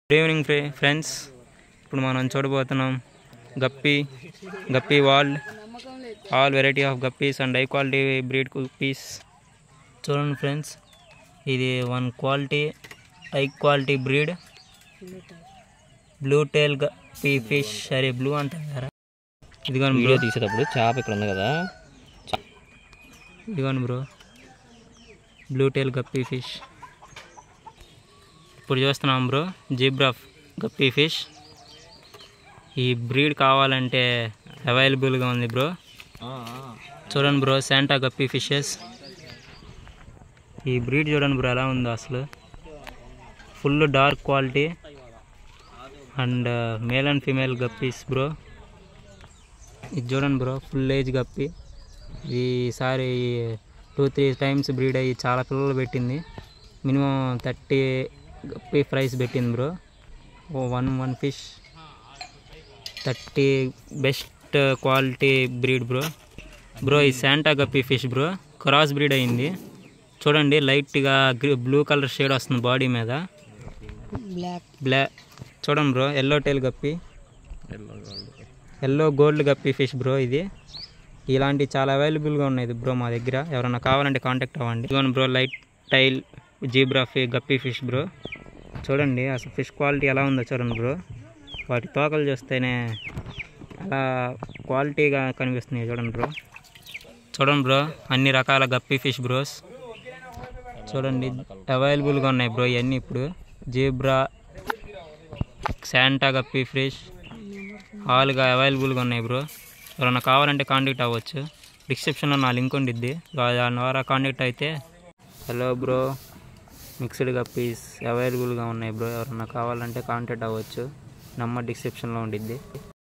good evening ఫ్రె friends ఇప్పుడు మనం చూడబోతున్నాం guppy guppy world all variety of guppies and high quality breed guppies చూడండి friends ఇది one quality high quality breed blue tail guppy fish సరే blue అంటారు కదా ఇదిగోండి బ్రో వీడియో తీసేటప్పుడు చేప ఇక్కడ ఉంది కదా ఇదిగోండి bro blue tail guppy fish ఇప్పుడు చూస్తున్నాం బ్రో జీబ్రా గప్పీ ఫిష్ ఈ బ్రీడ్ కావాలంటే అవైలబుల్గా ఉంది బ్రో చూడండి బ్రో శాంటా గప్పీ ఫిషెస్ ఈ బ్రీడ్ చూడండి బ్రో ఎలా ఉందో అసలు full dark quality and male and female guppies bro ఇది చూడండి బ్రో ఫుల్ ఏజ్ గప్పి ఈసారి టూ త్రీ టైమ్స్ బ్రీడ్ అయ్యి చాలా పిల్లలు పెట్టింది మినిమం థర్టీ గప్పి ప్రైస్ పెట్టింది bro oh one one fish thirty best quality breed bro bro ఈ santa guppy fish bro cross breed అయింది చూడండి లైట్గా బ్లూ కలర్ షేడ్ వస్తుంది బాడీ మీద బ్లాక్ బ్లా చూడండి bro yellow tail guppy yellow gold guppy fish bro ఇది ఇలాంటి చాలా అవైలబుల్గా ఉన్నాయి బ్రో మా దగ్గర ఎవరైనా కావాలంటే కాంటాక్ట్ అవ్వండి ఇదిగోండి బ్రో లైట్ టైల్ జీబ్రా ఫి గప్పి ఫిష్ బ్రో చూడండి అసలు ఫిష్ క్వాలిటీ ఎలా ఉందో చూడండి బ్రో వాటి తోకలు చూస్తేనే అలా క్వాలిటీగా కనిపిస్తున్నాయి చూడండి బ్రో చూడండి బ్రో అన్ని రకాల గప్పి ఫిష్ బ్రోస్ చూడండి అవైలబుల్గా ఉన్నాయి బ్రో ఇవన్నీ ఇప్పుడు జీబ్రా శాంటా గప్పి ఫిష్ ఆల్గా అవైలబుల్గా ఉన్నాయి బ్రో ఎవరైనా కావాలంటే కాంటాక్ట్ అవ్వచ్చు డిస్క్రిప్షన్లో నా లింక్ ఉండిద్ది దాని ద్వారా కాంటాక్ట్ అయితే హలో బ్రో మిక్స్డ్ గప్పీస్ అవైలబుల్గా ఉన్నాయి బ్రో ఎవరైనా కావాలంటే కాంటాక్ట్ అవ్వచ్చు నెంబర్ డిస్క్రిప్షన్లో ఉండిద్ది